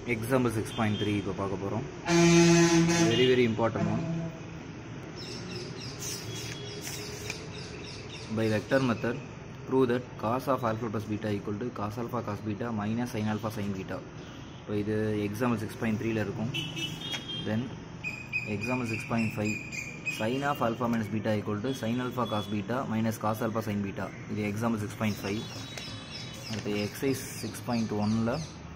example six point three இப்போ பார்க்க போகிறோம் very very important one by vector method prove that cos of alpha plus beta equal to cos alpha cos beta minus sin alpha sin beta இப்போ இது example six point த்ரீல இருக்கும் then example six point five sine of alpha minus beta equal to sine alpha cos beta minus cos alpha sine beta இது example six point five அடுத்து exercise six point ஒனில்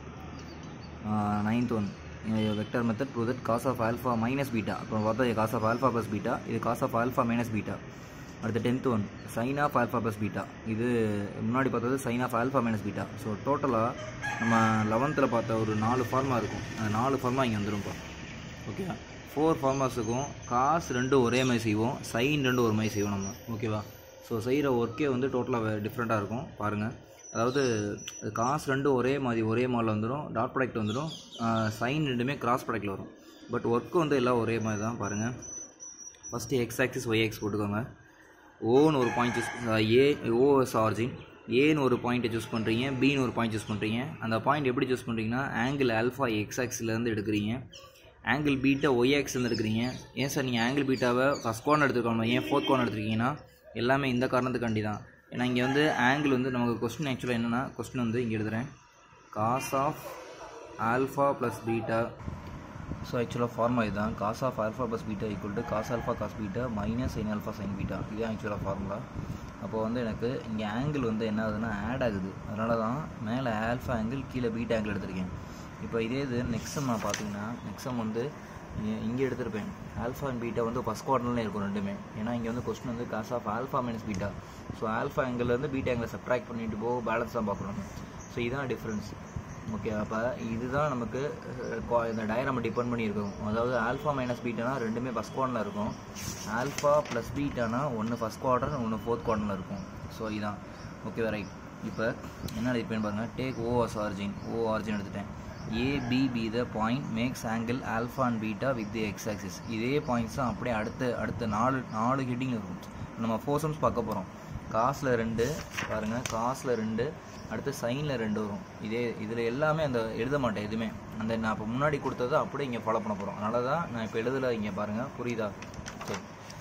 ninth one vector method prove that cos of alpha minus beta அப்புறம் பார்த்தா cos of alpha plus beta இது cos of alpha minus beta அடுத்து tenth one sine of alpha plus beta இது முன்னாடி பார்த்தது sign of alpha minus beta so டோட்டலாக நம்ம லெவன்த்தில் பார்த்த ஒரு நாலு ஃபார்மா இருக்கும் அந்த நாலு ஃபார்மா இங்கே வந்துரும்ப்பா ஓகேவா ஃபோர் ஃபார்மாஸுக்கும் காசு ரெண்டும் ஒரே மாதிரி செய்வோம் சைன் ரெண்டும் ஒரு மாதிரி செய்வோம் நம்ம ஓகேவா ஸோ செய்கிற ஒர்க்கே வந்து டோட்டலாக டிஃப்ரெண்ட்டாக இருக்கும் பாருங்கள் அதாவது காசு ரெண்டும் ஒரே மாதிரி ஒரே மாடல் வந்துடும் டாட் ப்ராடக்ட் வந்துடும் சைன் ரெண்டுமே கிராஸ் ப்ராடக்ட்டில் வரும் பட் ஒர்க்கு வந்து எல்லாம் ஒரே மாதிரி தான் பாருங்கள் first X axis Y X போட்டுக்கோங்க ஓன்னு ஒரு point choose A O as origin ஏன்னு ஒரு பாயிண்ட்டை சூஸ் பண்ணுறீங்க பின்னு ஒரு பாயிண்ட் சூஸ் பண்ணுறீங்க அந்த பாயிண்ட் எப்படி சூஸ் பண்ணுறீங்கன்னா ஆங்கிள் ஆல்ஃபா எக்ஸ் ஆக்ஸ்லேருந்து எடுக்கிறீங்க ஆங்கிள் பீட்டா ஒய் ஆக்ஸ்லேருந்து எடுக்கிறீங்க ஏன் சார் நீங்கள் ஆங்கிள் பீட்டாவை ஃபஸ்ட் கோர்னர் எடுத்துருக்கோம் ஏன் ஃபோர்த் கோர்னர் எடுத்துருக்கீங்கன்னா எல்லாமே இந்த காரணத்துக்காண்டி தான் ஏன்னா இங்கே வந்து ஆங்கிள் வந்து நமக்கு கொஸ்டின் ஆக்சுவலாக என்னென்னா கொஸ்டின் வந்து இங்கே எழுதுகிறேன் cos of alpha plus beta so ஆக்சுவலாக ஃபார்மா இதுதான் cos of alpha plus beta equal to cos alpha cos beta minus sine alpha sine beta இதுதான் ஆக்சுவலாக ஃபார்முலா அப்போ வந்து எனக்கு இங்கே ஆங்கிள் வந்து என்ன ஆகுதுன்னா ஆட் ஆகுது அதனால தான் மேலே ஆல்ஃபா ஆங்கிள் கீழே பீட்டா ஆங்கிள் எடுத்திருக்கேன் இப்போ இதே இது நெக்ஸ்ட் நான் பார்த்தீங்கன்னா நெக்ஸ்ட் வந்து இங்கே எடுத்திருப்பேன் ஆல்ஃபா அண்ட் பீட்டா வந்து ஃபஸ்ட் குவார்டர்லேயே இருக்கும் ரெண்டுமே ஏன்னா இங்கே வந்து கொஸ்டின் வந்து cos of alpha minus beta so alpha ஆங்கிள்லேருந்து பீட்டா ஆங்கிள் சப்ட்ராக்ட் பண்ணிட்டு போக பேலன்ஸ் தான் பார்க்குறோம் ஸோ இதுதான் டிஃப்ரென்ஸ் ஓகே அப்போ இதுதான் நமக்கு இந்த டயராமை டிபெண்ட் பண்ணி இருக்கும் அதாவது ஆல்ஃபா மைனஸ் பீட்டானா ரெண்டுமே ஃபஸ்ட் குவார்டரில் இருக்கும் ஆல்ஃபா ப்ளஸ் பீட்டானா ஒன்று ஃபஸ்ட் குவார்டர் ஒன்று ஃபோர்த் குவார்டரில் இருக்கும் ஸோ இதான் ஓகே ரைட் இப்போ என்ன எடுப்பேன்னு பாருங்கள் take O as origin O origin எடுத்துட்டேன் A B be the point makes angle alpha and beta with the X axis இதே பாயிண்ட்ஸ் தான் அப்படியே அடுத்த அடுத்த நாலு நாலு ஹெட்டிங் இருக்கும் நம்ம ஃபோர் சம்ஸ் பார்க்க போகிறோம் காசில் ரெண்டு பாருங்கள் காசில் ரெண்டு அடுத்து சைனில் ரெண்டு வரும் இதே இதில் எல்லாமே அந்த எழுத மாட்டேன் எதுவுமே அந்த நான் இப்போ முன்னாடி கொடுத்ததை அப்படியே இங்கே ஃபாலோ பண்ண போகிறோம் அதனால தான் நான் இப்போ எழுதலை இங்கே பாருங்கள் புரியுதா சரி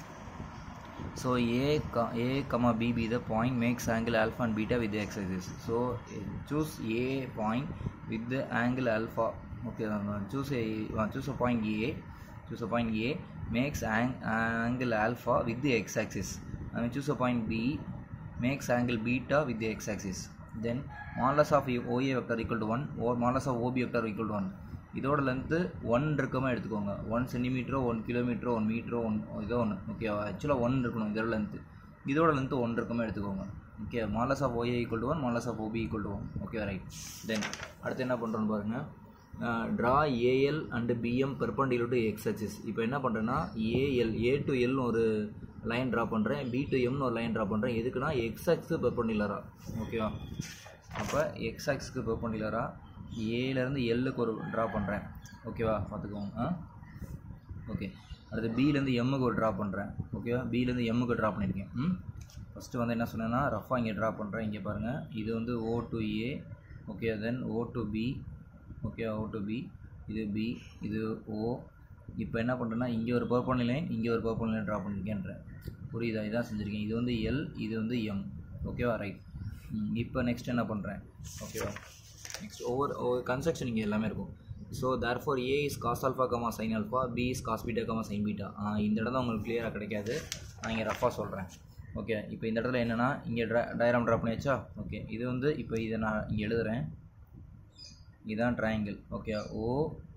ஸோ ஏ க A comma B be the point makes angle alpha and beta with X axis so choose A point with the angle alpha okay choose choose a point A choose a point A makes ang angle alpha with the x-axis and choose a point B makes angle beta with the x-axis then modulus of OA vector equal to 1 or modulus of OB vector equal to 1 இதோட length one இருக்கமா எடுத்துக்கோங்க one சென்டிமீட்டரோ one கிலோமீட்டரோ one மீட்டரோ one இதோ ஒன்று okay ஆக்சுவலாக one இருக்கணும் இதோட லென்த்து இதோட லென்த்து ஒன் இருக்கமா எடுத்துக்கோங்க okay modulus of OA equal to one modulus of OB equal to one okay right then அடுத்து என்ன பண்ணுறோன்னு பாருங்கள் draw AL and BM perpendicular to X axis இப்போ என்ன பண்ணுறேன்னா ஏஎல் ஏ டு எல்னு ஒரு லைன் ட்ரா பண்ணுறேன் பி டு எம்னு ஒரு லைன் ட்ரா பண்ணுறேன் எதுக்குன்னா எக்ஸ் ஆக்ஸு பெர்பண்டிகுலராக ஓகேவா அப்போ எக்ஸ் ஆக்ஸுக்கு பெர்பண்டிகுலராக ஏலேருந்து எல்லுக்கு ஒரு ட்ரா பண்ணுறேன் ஓகேவா பார்த்துக்கோங்க ஆ ஓகே அடுத்து பிலேருந்து எம்முக்கு ஒரு ட்ரா பண்ணுறேன் ஓகேவா பிலேருந்து எம்முக்கு ட்ரா பண்ணியிருக்கேன் ம் ஃபஸ்ட்டு வந்து என்ன சொன்னேன்னா ரஃபாக இங்கே ட்ரா பண்ணுறேன் இங்கே பாருங்கள் இது வந்து O to A okay then O to B okay O to B இது பி இது ஓ இப்போ என்ன பண்ணுறேன்னா இங்கே ஒரு பர்பன் லைன் இங்கே ஒரு பர்பன் லைன் ட்ரா பண்ணியிருக்கேன்றேன் புரியுதா இதான் செஞ்சுருக்கேன் இது வந்து எல் இது வந்து எம் ஓகேவா ரைட் இப்போ நெக்ஸ்ட் என்ன பண்ணுறேன் ஓகேவா நெக்ஸ்ட் ஒவ்வொரு ஒவ்வொரு கன்ஸ்ட்ரக்ஷன் இங்கே எல்லாமே இருக்கும் so therefore A is cos alpha comma sine alpha B is cos beta comma sine beta இந்த இடம் தான் உங்களுக்கு கிளியராக கிடைக்காது நான் இங்கே ரஃபாக சொல்கிறேன் ஓகே இப்போ இந்த இடத்துல என்னென்னா இங்கே ட்ரா டயராம் ட்ரா பண்ணியாச்சா ஓகே இது வந்து இப்போ இதை நான் இங்கே எழுதுகிறேன் இதுதான் ட்ரையாங்கிள் ஓகே ஓ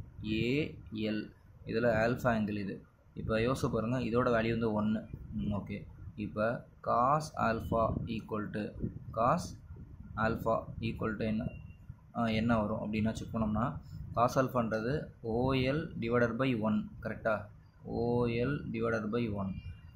ஏஎல் இதில் ஆல்ஃபா ஆங்கிள் இது இப்போ யோசிச்சு பாருங்கள் இதோட வேல்யூ வந்து ஒன்று ஓகே இப்போ cos alpha equal to cos alpha equal to என்ன என்ன வரும் அப்படின்னா செக் பண்ணோம்னா காஸ் ஆல்ஃபான்றது ஓஎல் டிவைடட் பை ஒன் கரெக்டாக ஓஎல் டிவைடட் பை ஒன்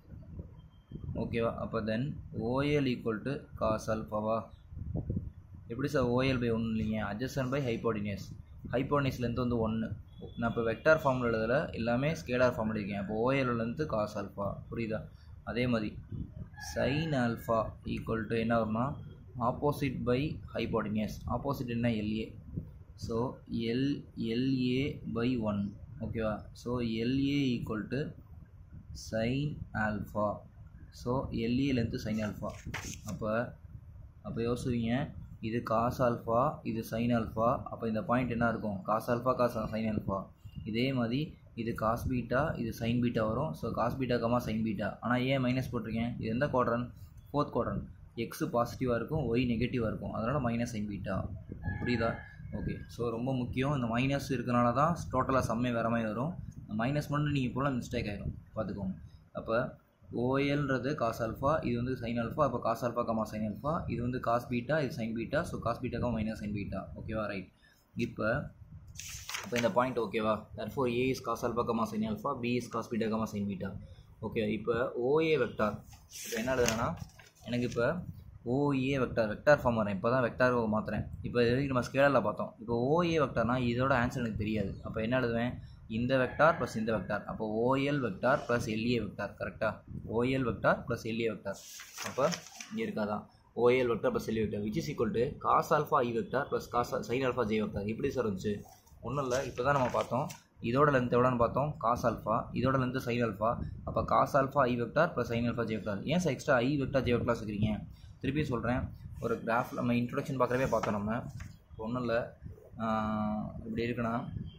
ஓகேவா அப்போ then OL equal to cos ஆல்ஃபாவா எப்படி சார் ஓஎல் பை ஒன்று இல்லைங்க அட்ஜஸ்டன் பை ஹைப்போடினியஸ் ஹைப்போடினியஸ் லென்த் வந்து ஒன்று நான் இப்போ வெக்டார் ஃபார்மில் எழுதல எல்லாமே ஸ்கேலார் ஃபார்மில் இருக்கேன் அப்போ ஓஎல் லென்த்து காஸ் ஆல்ஃபா புரியுதா அதே மாதிரி சைன் ஆல்ஃபா ஈக்குவல் டு என்ன வரும்னா ஆப்போசிட் பை ஹைப்போடினியஸ் ஆப்போசிட் என்ன LA so L LA by one ஓகேவா so LA equal to sine alpha so LA length sine alpha அப்போ அப்போ யோசிவீங்க இது காஸ் ஆல்ஃபா இது சைன் ஆல்ஃபா அப்போ இந்த பாயிண்ட் என்ன இருக்கும் cos alpha cos sine alpha இதே மாதிரி இது காஸ் பீட்டா இது சைன் பீட்டா வரும் so cos beta comma sine beta ஆனால் ஏன் மைனஸ் போட்டிருக்கேன் இது எந்த குவாட்ரன் ஃபோர்த் குவாட்ரன் எக்ஸு பாசிட்டிவாக இருக்கும் ஒய் நெகட்டிவாக இருக்கும் அதனால் மைனஸ் சைன் பீட்டா புரியுதா ஓகே ஸோ ரொம்ப முக்கியம் இந்த மைனஸ் இருக்கனால தான் டோட்டலாக சம்மே வேற மாதிரி வரும் மைனஸ் மட்டும் நீங்கள் போல மிஸ்டேக் ஆயிரும் பார்த்துக்கோங்க அப்போ ஓஎல்ன்றது காஸ் ஆல்ஃபா இது வந்து சைன் ஆல்ஃபா அப்போ cos alpha comma sine alpha இது வந்து காஸ் பீட்டா இது sine beta so cos beta comma minus sine beta ஓகேவா ரைட் இப்போ இப்போ இந்த பாயிண்ட் ஓகேவா therefore A is cos alpha comma sine alpha B is cos beta comma sine beta okay இப்போ OA vector இப்போ என்ன எழுதுறேன்னா எனக்கு இப்போ ஓஏ வெக்டார் வெக்டார் ஃபார்ம் வரேன் இப்போ தான் வெக்டார் மாற்றுறேன் இப்போ இது வரைக்கும் நம்ம ஸ்கேலரில் பார்த்தோம் இப்போ ஓஏ வெக்டார்னா இதோட ஆன்சர் எனக்கு தெரியாது அப்போ என்ன எழுதுவேன் இந்த வெக்டார் ப்ளஸ் இந்த வெக்டார் அப்போ OL vector plus LA vector கரெக்டாக OL vector plus LA vector அப்போ இங்கே இருக்காதான் OL vector plus LA vector which is equal to cos alpha I vector plus cos sine alpha J vector இப்படி sir இருந்துச்சு ஒன்றும் இல்லை இப்போ தான் நம்ம பார்த்தோம் இதோட லென்த் எவ்வளோன்னு பார்த்தோம் காஸ் ஆல்ஃபா இதோட லென்த் சைன் ஆல்ஃபா அப்போ cos alpha I vector plus sine alpha J vector ஏன் sir extra I vector J vector வச்சுக்கிறீங்க திருப்பி சொல்கிறேன் ஒரு கிராஃப் நம்ம இன்ட்ரொடக்ஷன் பார்க்குறவே பார்த்தோம் நம்ம ஒன்றும் இல்லை இப்படி இருக்குன்னா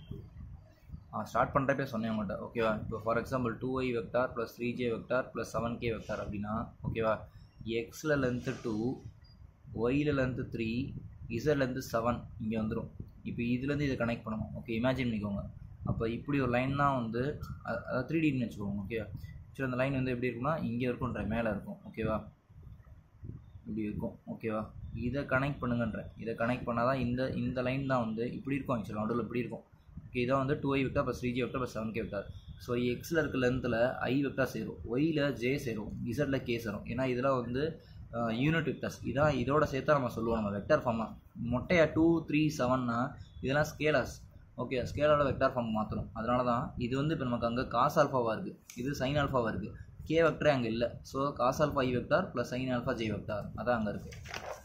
ஸ்டார்ட் பண்ணுறப்பே சொன்னேன் உங்கள்கிட்ட ஓகேவா இப்போ for example two I vector plus three J vector plus seven K vector அப்படின்னா ஓகேவா எக்ஸில் லென்த்து டூ ஒயில் லென்த்து த்ரீ இசட்லேருந்து செவன் இங்கே வந்துடும் இப்போ இதுலேருந்து இதை கனெக்ட் பண்ணணும் ஓகே இமேஜின் பண்ணிக்கோங்க அப்போ இப்படி ஒரு லைன் தான் வந்து அதாவது த்ரீ டின்னு வச்சுக்கோங்க ஓகேவா ஆக்சுவலி அந்த லைன் வந்து எப்படி இருக்கும்னா இங்கே இருக்குன்ற மேலே இருக்கும் ஓகேவா இப்படி இருக்கும் ஓகேவா இதை கனெக்ட் பண்ணுங்கன்றேன் இதை கனெக்ட் பண்ணால் தான் இந்த இந்த லைன் தான் வந்து இப்படி இருக்கும் ஆக்சுவலாக நடுவில் இப்படி இருக்கும் ஓகே இதான் வந்து two I vector plus three J vector plus seven K vector so எக்ஸில் இருக்க லென்த்தில் ஐ வெக்டார் சேரும் ஒயில் ஜே சேரும் இசட்டில் கே சேரும் ஏன்னா இதெல்லாம் வந்து யூனிட் வெக்டர்ஸ் இதான் இதோட சேர்த்தா நம்ம சொல்லுவோம் நம்ம வெக்டார் ஃபார்மாக மொட்டையாக டூ த்ரீ செவன்னா இதெல்லாம் ஸ்கேலர்ஸ் ஓகே ஸ்கேலரோட வெக்டார் ஃபார்ம் மாற்றணும் அதனால தான் இது வந்து இப்போ நமக்கு அங்கே காஸ் ஆல்ஃபாவாக இருக்குது இது சைன் ஆல்ஃபாவாக இருக்குது கே வெக்டரே அங்கே இல்லை so cos alpha I vector plus sine alpha J vector அதான் அங்கே இருக்குது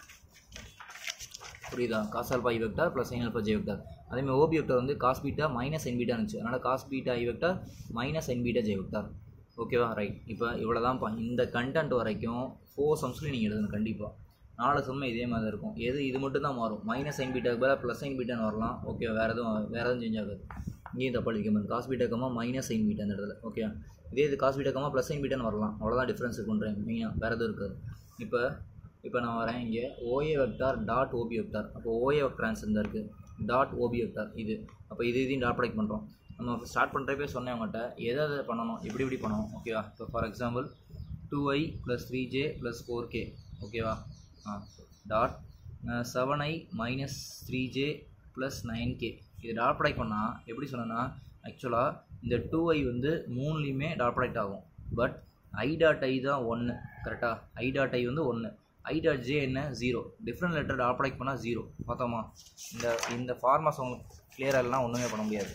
புரியுதா cos alpha I vector plus sine alpha J vector அதேமாதிரி ஓபி வெக்டார் வந்து cos beta minus N beta இருந்துச்சு அதனால் cos beta I vector minus N beta J vector ஓகேவா right இப்போ இவ்வளோ தான்ப்பா இந்த கண்டென்ட் வரைக்கும் ஃபோர் சம்ஸ்லையும் நீங்கள் எழுதணும் கண்டிப்பாக நாலு சம்மே இதே மாதிரி தான் இருக்கும் எது இது மட்டும் தான் மாறும் மைனஸ் சைன் பீட்டாக்கு பதிலாக ப்ளஸ் சைன் பீட்டான்னு வரலாம் ஓகே வேறு எதுவும் வேறு எதுவும் சேஞ்ச் ஆகாது இங்கேயும் தப்பா அளிக்கும் காஸ் பீட்டாக்கமாக மைனஸ் சைன் பீட்டா அந்த இடத்துல ஓகே இதே இது காஸ் பீட்டாக்கமாக ப்ளஸ் சைன் பீட்டான்னு வரலாம் அவ்வளோதான் டிஃப்ரென்ஸ் இருக்குன்றேன் மெயினாக வேறு எதுவும் இருக்காது இப்போ இப்போ நான் வரேன் இங்கே OA vector dot OB vector அப்போ ஓஏ வெக்டர் ஆன்சர் தான் இருக்குது டாட் ஓபி வெக்டார் இது அப்போ இது இதையும் டாட் ப்ரொடக்ட் பண்ணுறோம் நம்ம ஸ்டார்ட் பண்ணுறப்பே சொன்னேன் அவங்கள்ட்ட எதை எதை பண்ணணும் எப்படி எப்படி பண்ணணும் ஓகேவா இப்போ for example two I plus three J plus four K ஓகேவா ah dot seven I minus three J plus nine K இது டாட் ப்ராடக்ட் பண்ணால் எப்படி சொன்னேன்னா ஆக்சுவலாக இந்த டூ ஐ வந்து மூணுலேயுமே டாட் ப்ராடக்ட் ஆகும் பட் ஐ டாட் ஐ தான் ஒன்று கரெக்டாக ஐ டாட் ஐ வந்து ஒன்று ஐ டாட் ஜே என்ன zero different letter dot product பண்ணால் ஜீரோ பார்த்தோமா இந்த இந்த ஃபார்மாஸ் உங்களுக்கு கிளியராக இல்லைனா ஒன்றுமே பண்ண முடியாது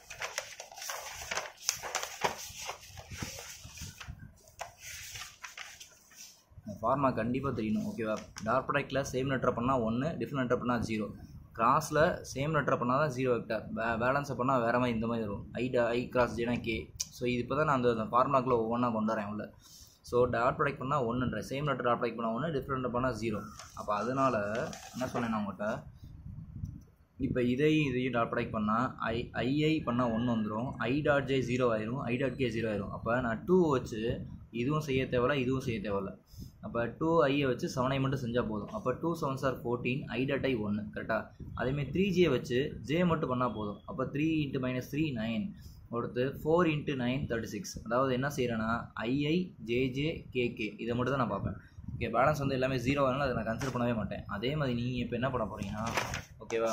ஃபார்மா கண்டிப்பாக தெரியணும் ஓகேவா டாட் ப்ராடக்ட்டில் சேம் லெட்டர் பண்ணால் ஒன்று டிஃப்ரெண்ட் லெட்டர் பண்ணால் ஜீரோ கிராஸில் சேம் லெட்டர் பண்ணால் தான் ஜீரோ வெக்டர் பே பேலன்ஸை பண்ணால் வேறு மாதிரி இந்த மாதிரி வரும் ஐ டா ஐ கிராஸ் ஜேனா கே ஸோ இது இப்போ தான் நான் அந்த ஃபார்முலாக்குள்ளே ஒவ்வொன்றா கொண்டு வரேன் உள்ள ஸோ டாட் ப்ராடக்ட் பண்ணால் ஒன்றுன்ற சேம் லெட்டர் டாட் ப்ராடக்ட் பண்ணால் ஒன்று டிஃப்ரெண்ட் பண்ணால் ஜீரோ அப்போ அதனால் என்ன சொன்னேன் நான் உங்கள்கிட்ட இப்போ இதையும் இதையும் டாட் ப்ராடக்ட் பண்ணால் ஐ ஐஐ பண்ணால் ஒன்று வந்துடும் ஐ டாட் ஜே ஜீரோ ஆயிரும் ஐ டாட் கே ஜீரோ ஆயிரும் அப்போ நான் டூ வச்சு இதுவும் செய்ய தேவையில்ல இதுவும் செய்ய தேவையில்ல அப்போ டூ ஐயை வச்சு செவன் ஐ மட்டும் செஞ்சால் போதும் அப்போ two seven sir fourteen I dot I ஒன்று கரெக்டாக அதேமாதிரி த்ரீ ஜே வச்சு ஜே மட்டும் பண்ணால் போதும் அப்போ three into minus three nine அடுத்து four into nine thirty six அதாவது என்ன செய்கிறேன்னா ஐஐ ஜேஜே கேகே இதை மட்டும் தான் நான் பார்ப்பேன் ஓகே பேலன்ஸ் வந்து எல்லாமே ஜீரோ அதனால் அதை நான் கன்சிடர் பண்ணவே மாட்டேன் அதே மாதிரி நீங்கள் இப்போ என்ன பண்ண போகிறீங்கன்னா ஓகேவா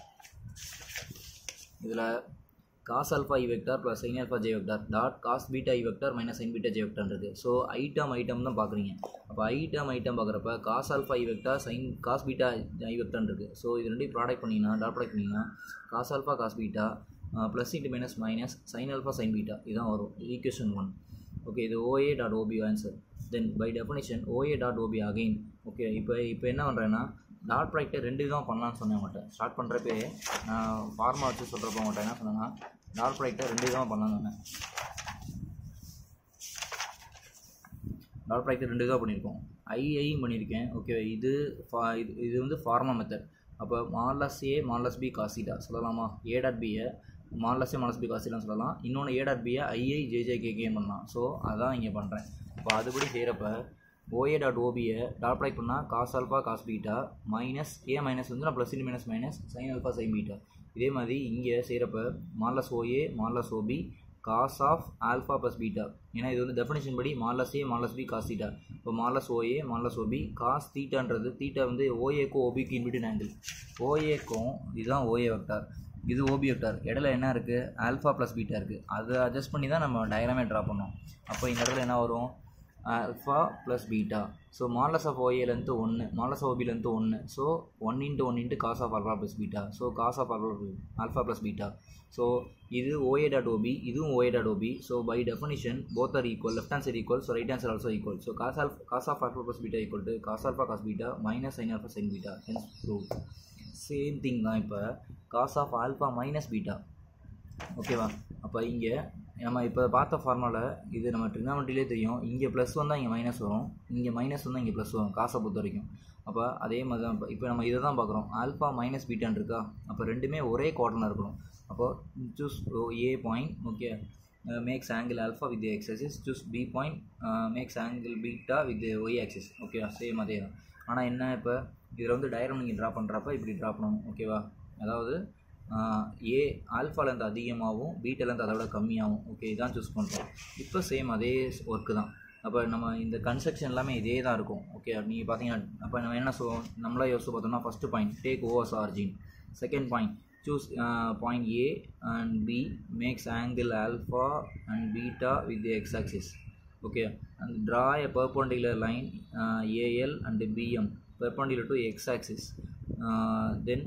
இதில் cos alpha I vector plus sine alpha J vector dot cos beta I vector minus sine beta J vector இருக்குது ஸோ ஐட்டம் ஐட்டம் தான் பார்க்குறீங்க அப்போ ஐட்டம் ஐட்டம் பார்க்குறப்ப cos alpha I vector sine cos beta I vector இருக்குது so இது ரெண்டையும் product பண்ணிங்கன்னா dot product பண்ணிங்கன்னா cos alpha cos beta plus into minus minus sine alpha sine beta இதுதான் வரும் ஈக்குவேஷன் ஒன் ஓகே இது OA dot OB answer then by definition OA dot OB again okay இப்போ இப்போ என்ன பண்ணுறேன்னா டாட் ப்ராடக்ட்டை ரெண்டு விதமாக பண்ணலாம்னு சொன்னேன் உங்கள்கிட்ட ஸ்டார்ட் பண்ணுறப்பே நான் ஃபார்மா வச்சு சொல்கிறப்ப உங்கள்கிட்ட என்ன சொன்னேன்னா டாட் ப்ராடக்ட்டை ரெண்டு விதமாக பண்ணலாம்னு சொன்னேன் டாட் ப்ராடக்ட் ரெண்டு விதமாக பண்ணியிருக்கோம் ஐஐயும் பண்ணியிருக்கேன் ஓகே இது ஃபா இது இது வந்து ஃபார்மா மெத்தட் அப்போ மாலஸ் ஏ மாலஸ் பி காசிடா சொல்லலாமா ஏ டாட் பியை மாலஸ் ஏ மாலஸ் பி காசிடான்னு சொல்லலாம் இன்னொன்று ஏ டாட் பியை ஐஐ ஜேஜே கேகேன்னு பண்ணலாம் ஸோ அதான் இங்கே பண்ணுறேன் இப்போ அதுபடி செய்கிறப்ப ஓஏ டாட் ஓபியை டாட் ப்ராடக்ட் பண்ணால் cos alpha cos beta minus A minus வந்து நான் plus in minus minus sine alpha sine beta இதே மாதிரி இங்கே செய்கிறப்ப modulus OA modulus OB cos of alpha plus beta ஏன்னா இது வந்து டெஃபினேஷன் படி மாலஸ் ஏ மாலஸ் பி காஸ் தீட்டா இப்போ மாலஸ் OA modulus OB cos தீட்டான்றது theta வந்து ஓஏக்கும் ஓபிக்கு இன்பிட்வீன் ஆங்கிள் ஓஏக்கும் இதுதான் ஓஏ வெக்டார் இது ஓபி வெக்டார் இடையில என்ன இருக்குது ஆல்ஃபா ப்ளஸ் பீட்டா இருக்குது அதை அட்ஜஸ்ட் பண்ணி தான் நம்ம டயக்ராமே ட்ரா பண்ணோம் அப்போ இந்த இடத்துல என்ன வரும் alpha plus beta so modulus of ஓஏலேருந்து ஒன்று மாலஸ் ஓபிலேருந்து ஒன்று so one into one into cos of alpha plus beta so cos of alpha alpha plus beta so இது ஓஏ டாட் ஓபி இதுவும் OA dot OB so by definition both are equal left hand side equal so right hand side also equal so cos alpha cos of alpha plus beta equal to cos alpha cos beta minus sine alpha sine beta hence prove same thing தான் இப்போ cos of alpha minus beta ஓகேவா அப்போ இங்கே நம்ம இப்போ பார்த்த formula இது நம்ம ட்ரிக்னாமெட்ரிலே தெரியும் இங்கே ப்ளஸ் வந்தால் இங்கே மைனஸ் வரும் இங்கே மைனஸ் வந்தால் இங்கே ப்ளஸ் வரும் காசை பொறுத்த வரைக்கும் அப்போ அதே மாதிரி தான் இப்போ நம்ம இதை தான் பார்க்குறோம் ஆல்ஃபா மைனஸ் பீட்டான் இருக்கா அப்போ ரெண்டுமே ஒரே குவார்டரில் இருக்கணும் அப்போ choose A point okay makes angle alpha with X axis choose B point makes angle beta with Y axis okay same அதே தான் ஆனால் என்ன இப்போ இதில் வந்து டயக்ராம் நீங்கள் ட்ரா பண்ணுறப்ப இப்படி ட்ரா பண்ணணும் ஓகேவா அதாவது ஏ ஆல்ஃபாலேருந்து அதிகமாகவும் பீட்டாலேருந்து அதை விட கம்மியாகும் ஓகே இதான் சூஸ் பண்ணுறோம் இப்போ சேம் அதே ஒர்க்கு தான் அப்போ நம்ம இந்த கன்ஸ்ட்ரக்ஷன் எல்லாமே இதே தான் இருக்கும் ஓகே நீங்கள் பார்த்தீங்கன்னா அப்போ நம்ம என்ன சொல்லுவோம் நம்மளா யோசிச்சு பார்த்தோம்னா first point take O as origin second point choose uh, point A and B makes angle alpha and beta with the x-axis okay and draw a perpendicular line uh, AL and BM perpendicular to x-axis uh, then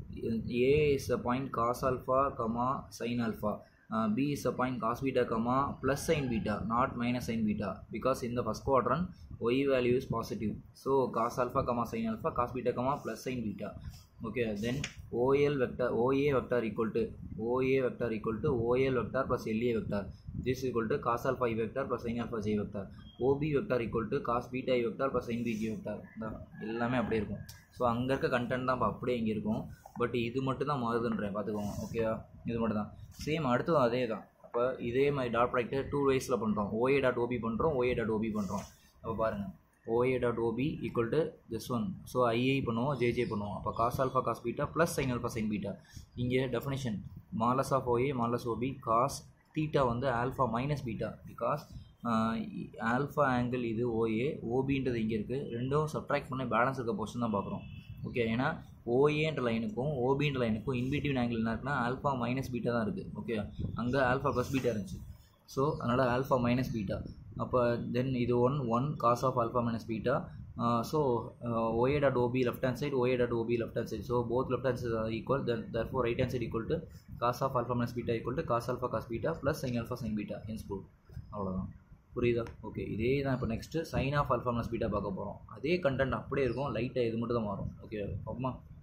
A is a point cos alpha comma sin alpha uh, B is a point cos beta comma plus sin beta not minus sin beta because in the first quadrant y value is positive so cos alpha comma sin alpha cos beta comma plus sin beta okay then OL vector OA vector equal to OA vector equal to OL vector plus LA vector this is equal to cos alpha i vector plus sin alpha j vector OB vector equal to cos beta i vector plus sin bj vector தான் எல்லாமே அப்படியே இருக்கும் so அங்கே இருக்க content தான் இப்போ அப்படியே இங்கே இருக்கும் பட் இது மட்டும் தான் மாறுதுன்றேன் பார்த்துக்கோங்க ஓகேவா இது மட்டும் தான் சேம் அடுத்ததும் அதே தான் அப்போ இதே மாதிரி டாட் ப்ராடக்ட்டை டூ வேஸில் பண்ணுறோம் ஓஏ டாட் ஓபி பண்ணுறோம் ஓஏ டாட் ஓபி பண்ணுறோம் அப்போ பாருங்கள் OA dot OB equal to this one so I I பண்ணுவோம் ஜேஜே பண்ணுவோம் அப்போ cos alpha cos beta plus sine alpha sine beta இங்கே definition modulus of OA modulus OB cos theta வந்து alpha minus beta because alpha angle இது OA ஓபின்றது இங்கே இருக்குது ரெண்டும் சப்ட்ராக்ட் பண்ணி பேலன்ஸ் இருக்க போர்ஷன் தான் பார்க்குறோம் ஓகே ஏன்னா ஓஏன்ற லைனுக்கும் ஓபின்ற லைனுக்கும் இன்பிட்வீன் ஆங்கிள் என்ன இருக்குன்னா ஆல்ஃபா மைனஸ் பீட்டா தான் இருக்குது ஓகே அங்கே ஆல்ஃபா ப்ளஸ் பீட்டா இருந்துச்சு ஸோ அதனால் ஆல்ஃபா மைனஸ் பீட்டா அப்போ தென் இது one one cos of alpha minus beta so OA dot OB left hand side OA dot OB left hand side so both left hand side equal then therefore right hand side equal to cos of alpha minus beta equal to cos alpha cos beta plus sine alpha sine beta hence prove அவ்வளோதான் புரியுதா okay இதே தான் இப்போ next sine of alpha minus beta பார்க்க போகிறோம் அதே content அப்படியே இருக்கும் லைட்டாக இது மட்டும் தான் மாறும் ஓகே அப்புறமா